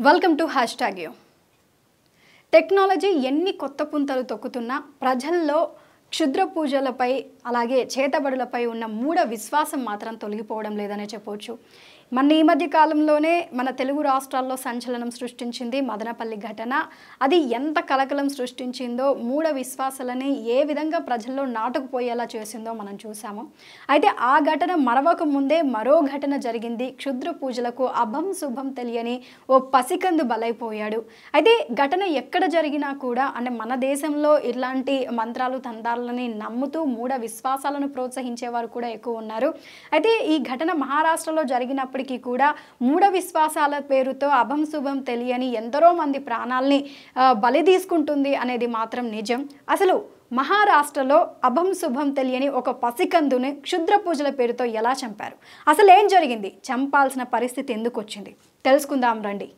welcome to hashtag you technology ఎన్ని కొత్త పుంతలు తొక్కుతున్నా ప్రజల్లో క్షుద్ర పూజలపై అలాగే చేతబడులపై ఉన్న మూఢ విశ్వాసం మాత్రం తొలగిపోవడం లేదనే చెప్పవచ్చు మన ఈ మధ్య కాలంలోనే మన తెలుగు రాష్ట్రాల్లో సంచలనం సృష్టించింది మదనపల్లి ఘటన అది ఎంత కలకలం సృష్టించిందో మూఢ విశ్వాసాలని ఏ విధంగా ప్రజల్లో నాటుకుపోయేలా చేసిందో మనం చూసాము అయితే ఆ ఘటన మరవక ముందే మరో ఘటన జరిగింది క్షుద్ర పూజలకు అభం శుభం తెలియని ఓ పసికందు బలైపోయాడు అయితే ఘటన ఎక్కడ జరిగినా కూడా అంటే మన దేశంలో ఇలాంటి మంత్రాలు తంత్రాలని నమ్ముతూ మూఢ విశ్వాసాలను ప్రోత్సహించేవారు కూడా ఎక్కువ ఉన్నారు అయితే ఈ ఘటన మహారాష్ట్రలో జరిగినప్పటికీ కూడా మూఢ విశ్వాసాల పేరుతో అభం శుభం తెలియని ఎందరో మంది ప్రాణాల్ని ఆ, బలి తీసుకుంటుంది అనేది మాత్రం నిజం అసలు మహారాష్ట్రలో అభం శుభం తెలియని ఒక పసికందుని క్షుద్ర పూజల పేరుతో ఎలా చంపారు అసలు ఏం జరిగింది చంపాల్సిన పరిస్థితి ఎందుకు వచ్చింది తెలుసుకుందాం రండి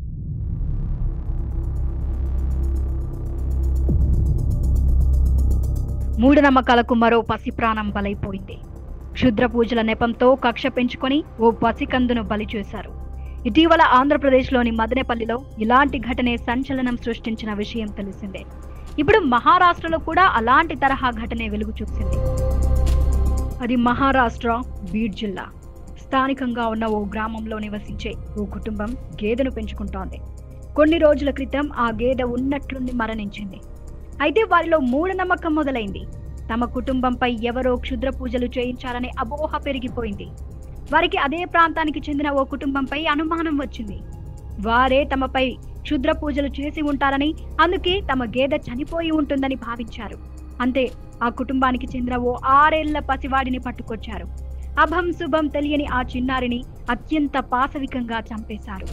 మూఢనమ్మకాలకు మరో పసి ప్రాణం బలైపోయింది క్షుద్ర పూజల నెపంతో కక్ష పెంచుకొని ఓ పసికందును బలి చేశారు ఇటీవల ఆంధ్రప్రదేశ్లోని మదనపల్లిలో ఇలాంటి ఘటనే సంచలనం సృష్టించిన విషయం తెలిసిందే ఇప్పుడు మహారాష్ట్రలో కూడా అలాంటి తరహా ఘటనే వెలుగు చూసింది అది మహారాష్ట్ర బీడ్ జిల్లా స్థానికంగా ఉన్న ఓ గ్రామంలో నివసించే ఓ కుటుంబం గేదెను పెంచుకుంటోంది కొన్ని రోజుల క్రితం ఆ గేదె ఉన్నట్లుండి మరణించింది అయితే వారిలో మూఢనమ్మకం మొదలైంది తమ కుటుంబంపై ఎవరో క్షుద్ర పూజలు చేయించాలనే అపోహ పెరిగిపోయింది వారికి అదే ప్రాంతానికి చెందిన ఓ కుటుంబంపై అనుమానం వచ్చింది వారే తమపై క్షుద్ర పూజలు చేసి ఉంటారని అందుకే తమ గేదె చనిపోయి ఉంటుందని భావించారు అంతే ఆ కుటుంబానికి చెందిన ఓ ఆరేళ్ల పసివాడిని పట్టుకొచ్చారు అభం శుభం తెలియని ఆ చిన్నారిని అత్యంత పాశవికంగా చంపేశారు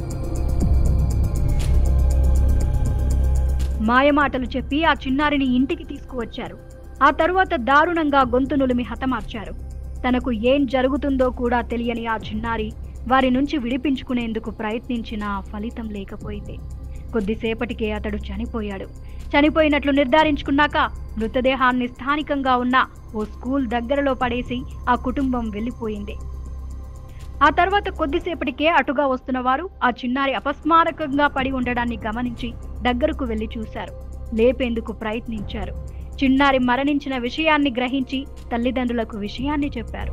మాయమాటలు చెప్పి ఆ చిన్నారిని ఇంటికి తీసుకువచ్చారు ఆ తరువాత దారుణంగా గొంతు నులిమి హతమార్చారు తనకు ఏం జరుగుతుందో కూడా తెలియని ఆ చిన్నారి వారి నుంచి విడిపించుకునేందుకు ప్రయత్నించినా ఫలితం లేకపోయింది కొద్దిసేపటికే అతడు చనిపోయాడు చనిపోయినట్లు నిర్ధారించుకున్నాక మృతదేహాన్ని స్థానికంగా ఉన్న ఓ స్కూల్ దగ్గరలో పడేసి ఆ కుటుంబం వెళ్ళిపోయింది ఆ తర్వాత కొద్దిసేపటికే అటుగా వస్తున్న వారు ఆ చిన్నారి అపస్మారకంగా పడి ఉండడాన్ని గమనించి దగ్గరకు వెళ్లి చూశారు లేపేందుకు ప్రయత్నించారు చిన్నారి మరణించిన విషయాన్ని గ్రహించి తల్లిదండ్రులకు విషయాన్ని చెప్పారు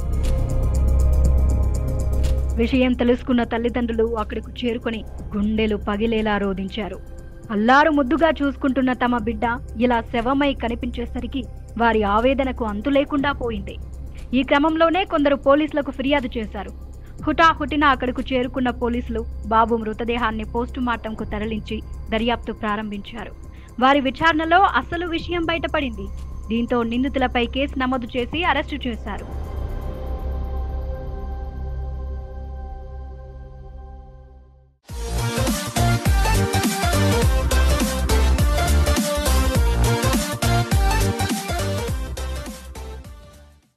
విషయం తెలుసుకున్న తల్లిదండ్రులు అక్కడకు చేరుకొని గుండెలు పగిలేలా రోధించారు అల్లారు ముద్దుగా చూసుకుంటున్న తమ బిడ్డ ఇలా శవమై కనిపించేసరికి వారి ఆవేదనకు అంతు లేకుండా పోయింది ఈ క్రమంలోనే కొందరు పోలీసులకు ఫిర్యాదు చేశారు హుటాహుటిన అక్కడకు చేరుకున్న పోలీసులు బాబు మృతదేహాన్ని పోస్టుమార్టంకు తరలించి దర్యాప్తు ప్రారంభించారు వారి విచారణలో అసలు విషయం బయటపడింది దీంతో నిందితులపై కేసు నమోదు చేసి అరెస్టు చేశారు